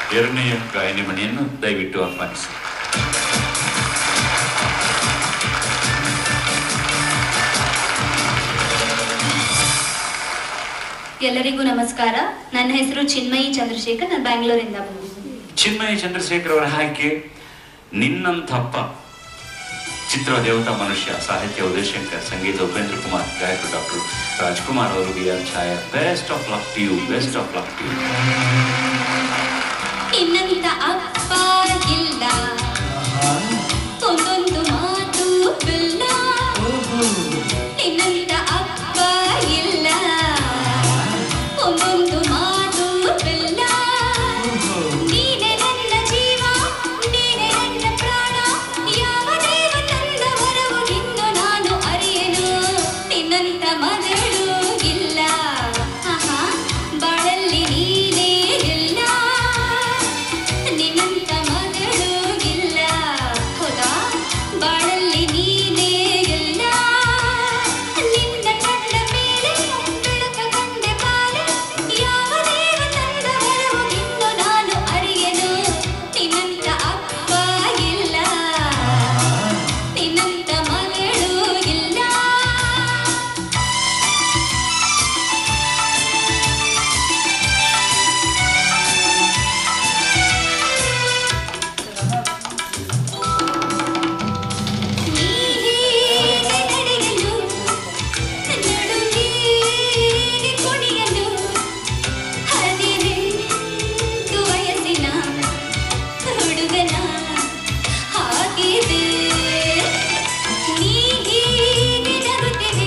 ಎರಡನೆಯ ಗಾಯನಿ ಮಣಿಯನ್ನು ದಯವಿಟ್ಟು ಆಹ್ವಾನಿಸಿ ಎಲ್ಲರಿಗೂ ನಮಸ್ಕಾರ ನನ್ನ ಹೆಸರು ಚಿನ್ಮಯಿ ಚಂದ್ರಶೇಖರ್ ನಾನು ಬ್ಯಾಂಗ್ಳೂರಿಂದ ಬಂದಿದ್ದೀನಿ ಚಿನ್ಮಯ ಚಂದ್ರಶೇಖರ್ ಅವರ ಆಯ್ಕೆ ನಿನ್ನಂಥಪ್ಪ ಚಿತ್ರ ದೇವತಾ ಮನುಷ್ಯ ಸಾಹಿತ್ಯ ಉದಯಶಂಕರ್ ಸಂಗೀತ ಉಪೇಂದ್ರ ಕುಮಾರ್ ಗಾಯಕ ಡಾಕ್ಟರ್ ರಾಜ್ಕುಮಾರ್ ಅವರು B R Chhaya best of luck to you best of luck to you ಇನ್ನಂತ ಅಪ್ಪ ಇಲ್ಲ ಒಂದೊಂದು ಮಾತು ಬೆಲ್ಲ ಇನ್ನಂತ ಅಪ್ಪ ಇಲ್ಲ ಒಂದೊಂದು ಮಾತು ಬೆಲ್ಲ ನೀನೆ ನನ್ನ ಜೀವ ನೀನೆ ನನ್ನ ಪ್ರಾಣ ಯಾವ ದೇವ ತಂದ ವರವು ಇನ್ನು ನಾನು ಅರಿಯೆನು ನಿನ್ನಂತ ಮಗಳು ಇಲ್ಲ ಆಹಾ, ಬಾಳಲ್ಲಿ ನೀನೇ ಇಲ್ಲ ನಿನ್ನಂತ ಮಗಳು ಇಲ್ಲ ಹೌದಾ ಬಾಳಲ್ಲಿ ನೀನೇ ಇಲ್ಲ ನಿನ್ನ ಕಣ್ಣ ಮೇಲೆ ಬೆಳಕ ಕಂಡೆ ಬಾಲೆ ಯಾವ ದೇವ ತಂದ ವರವು ಇನ್ನು ನಾನು ಅರಿಯೆನು ನಿನ್ನಂತ ಅಪ್ಪ ಇಲ್ಲ ನಿನ್ನಂತ ಮಗಳು ಇಲ್ಲ ನೀಹೀಗೆ ನಡೆಯಲು ನಡುಗೀಗೆ ಕುಣಿಯಲು ಹದಿನೆಂಟು ವಯಸ್ಸಿನ ಹುಡುಗನ ಹಾಗಿದೆ ನೀಹೀಗೆ ನಗುತ್ತಿದೆ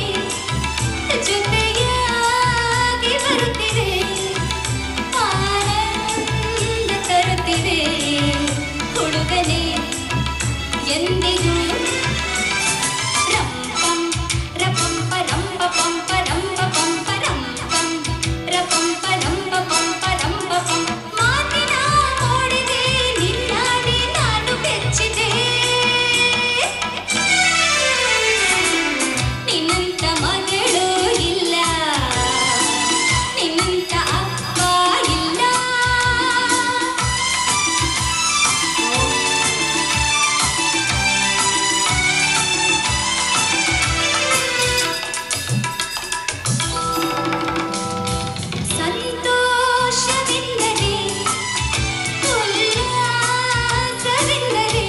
ಜೊತೆಯಾಗಿ ಬರುತ್ತಿದೆ ಆನಂದ ತರುತ್ತಿದೆ ಹುಡುಗನೇ ಎಂದಿಗೂ ರಂಪಂ ರಪಂಪ ರಂಪ ಪಂಪ ರಂಪ ಪಂಪ ರಂಪಂ ರಪಂಪ ರಂಪ ಪಂಪ ರಂಪ ಪಂ ಮಾತಿನ ಮೋಡಿಗೆ ನಿನ್ನಾಡಿ ನಾನು ಬೆಚ್ಚಿದೆ ನಿನ್ನಂತ ಮಗಳು ಇಲ್ಲ ನಿನ್ನಂತ ಅಪ್ಪ ಇಲ್ಲ ಸಂತೋಷವೆಂದರೆ ಉಲ್ಲಾಸವೆಂದರೆ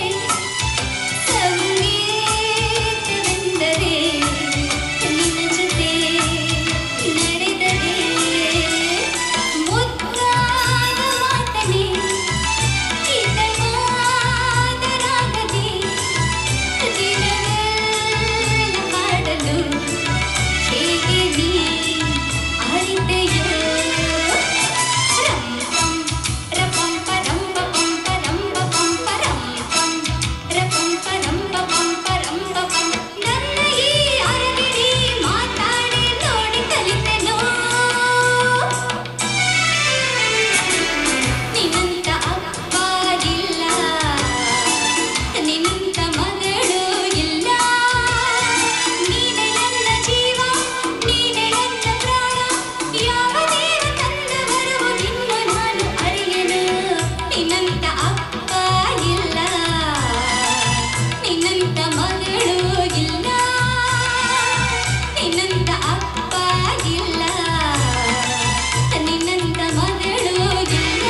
ಸಂಗೀತವೆಂದರೆ ನಿನ್ನ ಜೊತೆ ನಡೆದರೆ ಮುದ್ದಾದ ಮಾತನೆ ಹಿತವಾದ ರಾಗದೆ ದಿನವೆಲ್ಲ ಹಾಡಲು ಹೇಗೆ ನೀ ಆಡಿದೆಯೋ ರಂಪಂ ರಪಂಪ ರಂಪ ಪಂಪ ರಂಪ ಪಂಪ ರಂಪಂ ರಪಂಪ ರಂಪ ಪಂಪ ರಂಪ ಪಂ ನನ್ನ ಈ ಅರಗಿಣಿ ಮಾತಾಡಿ ನೋಡಿ ಕಲಿತೆನೋ ನಿನ್ನಂತ ಅಪ್ಪ ಇಲ್ಲ ನಿನ್ನಂತ ಮಗಳು ಇಲ್ಲ ನೀನೆ ನನ್ನ ಜೀವ ನೀನೆ ನನ್ನ ಪ್ರಾಣ ಯಾವ ದೇವ ತಂದ ವರವು ಇನ್ನು ನಾನು ಅರಿಯೆನು ನಿನ್ನಂತ ಅಪ್ಪ ಇಲ್ಲ ನಿನ್ನಂತ ಮಗಳು ಇಲ್ಲ ನಿನ್ನಂತ ಅಪ್ಪ ಇಲ್ಲ ನಿನ್ನಂತ ಮಗಳು ಇಲ್ಲ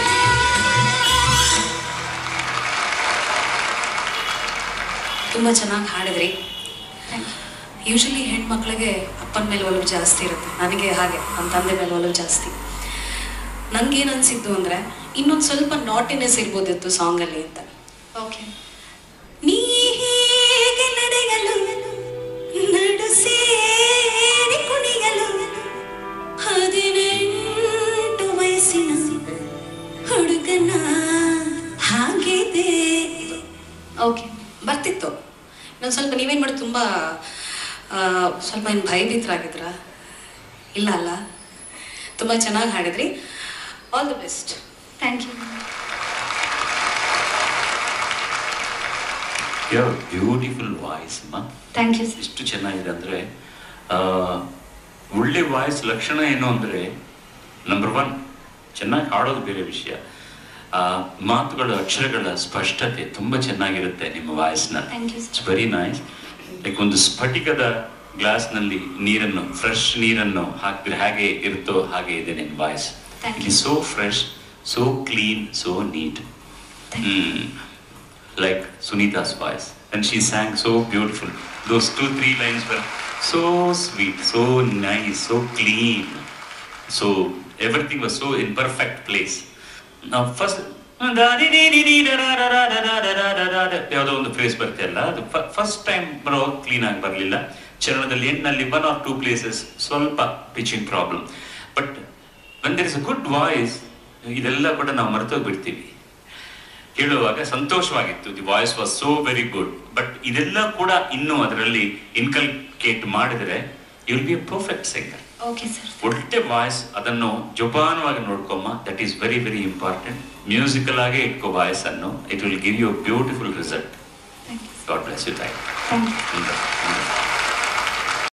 ತುಂಬ ಚೆನ್ನಾಗಿ ಹಾಡಿದ್ರಿ ಯೂಶಲಿ ಹೆಣ್ಮಕ್ಳಿಗೆ ಅಪ್ಪನ ಮೇಲೆ ಒಲವು ಜಾಸ್ತಿ ಇರುತ್ತೆ ನನಗೆ ಹಾಗೆ ನಮ್ಮ ತಂದೆ ಮೇಲೆ ಒಲವು ಜಾಸ್ತಿ ನನಗೇನು ಅನಿಸಿದ್ದು ಅಂದರೆ ಇನ್ನೊಂದು ಸ್ವಲ್ಪ ನಾಟಿನೆಸ್ ಇರ್ಬೋದಿತ್ತು ಸಾಂಗಲ್ಲಿ ಅಂತ ಓಕೆ ನೀ ಹೀಗೆ ನಡೆಯಲು ನಡು ಸೇರಿ ಕುಣಿಯಲು ಹದಿನೆಂಟು ವಯಸ್ಸಿನ ಹುಡುಗನ ಹಾಗಿದೆ ಓಕೆ ಬರ್ತಿತ್ತು ಇನ್ನೊಂದು ಸ್ವಲ್ಪ ನೀವೇನು ಮಾಡಿ ತುಂಬ ಸ್ವಲ್ಪ ಏನು ಭಯಭೀತರಾಗಿದ್ರ ಇಲ್ಲ ಅಲ್ಲ ತುಂಬ ಚೆನ್ನಾಗಿ ಹಾಡಿದ್ರಿ all the best thank you your beautiful voice ಅಮ್ಮ ಥ್ಯಾಂಕ್ ಯು ಸರ್ ಎಷ್ಟು ಚೆನ್ನಾಗಿದೆ ಅಂದರೆ ಒಳ್ಳೆ ವಾಯ್ಸ್ ಲಕ್ಷಣ ಏನು ಅಂದರೆ ನಂಬರ್ ಒನ್ ಚೆನ್ನಾಗಿ ಹಾಡೋದು ಬೇರೆ ವಿಷಯ ಆ ಮಾತುಗಳ ಅಕ್ಷರಗಳ ಸ್ಪಷ್ಟತೆ ತುಂಬಾ ಚೆನ್ನಾಗಿರುತ್ತೆ ನಿಮ್ಮ ವಾಯ್ಸ್ನ Thank you, sir. It's very nice like ಒಂದು ಸ್ಫಟಿಕದ ಗ್ಲಾಸ್ನಲ್ಲಿ ನೀರನ್ನು ಫ್ರೆಶ್ ನೀರನ್ನು ಹಾಕಿದ್ರೆ ಹೇಗೆ ಇರುತ್ತೋ ಹಾಗೆ ಇದೆ ನಿನ್ನ voice Thank it you. Is so fresh so clean so neat Thank like Sunita's voice. And she sang so beautiful. Those two, three lines were so sweet, so nice, so clean. So everything was so in perfect place. Now first ಯಾವುದೋ ಒಂದು phrase ಬರ್ತಾ ಇಲ್ಲ ಅದು first time ಬರೋ clean ಆಗಿ ಬರಲಿಲ್ಲ ಚರಣದಲ್ಲಿ ಎಂಡ್ನಲ್ಲಿ ಒನ್ ಆರ್ ಟೂ ಪ್ಲೇಸಸ್ ಸ್ವಲ್ಪ pitching problem but when there is a good voice ಇದೆಲ್ಲ ಕೂಡ ನಾವು ಮರೆತೋಗ್ಬಿಡ್ತೀವಿ ಕೇಳುವಾಗ ಸಂತೋಷವಾಗಿತ್ತು the voice was so very good but ಇದೆಲ್ಲ ಕೂಡ ಇನ್ನೂ ಅದರಲ್ಲಿ ಇನ್ಕಲ್ಕೇಟ್ ಮಾಡಿದರೆ you will be a perfect singer okay sir ಒಳ್ಳೆ ವಾಯ್ಸ್ ಅದನ್ನು ಜೋಪಾನವಾಗಿ ನೋಡ್ಕೊಮ್ಮ that is very very important musical ಆಗೇ ಇಟ್ಕೋ ವಾಯ್ಸ್ ಅನ್ನು it will give you beautiful result thank you god bless you thank thank you you